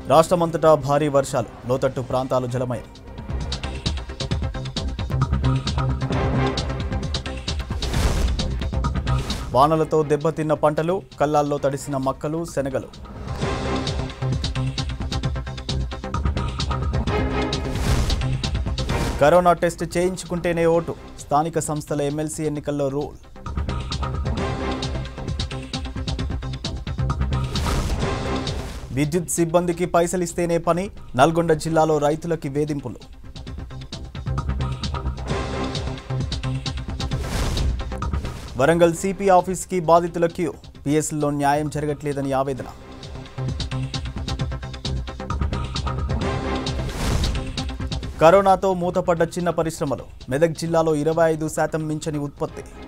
రాష్ట్రమంతటా భారీ వర్షాలు లోతట్టు ప్రాంతాలు జలమయం వానలతో దెబ్బతిన్న పంటలు కల్లాల్లో తడిసిన మక్కలు శనగలు కరోనా టెస్ట్ చేయించుకుంటేనే ఓటు స్థానిక సంస్థల ఎమ్మెల్సీ ఎన్నికల్లో రూల్ విద్యుత్ సిబ్బందికి పైసలిస్తేనే పని నల్గొండ జిల్లాలో రైతులకి వేధింపులు వరంగల్ సిపి ఆఫీస్కి బాధితుల క్యూ పిఎస్లో న్యాయం జరగట్లేదని ఆవేదన కరోనాతో మూతపడ్డ చిన్న పరిశ్రమలు మెదక్ జిల్లాలో ఇరవై ఐదు శాతం మించని ఉత్పత్తి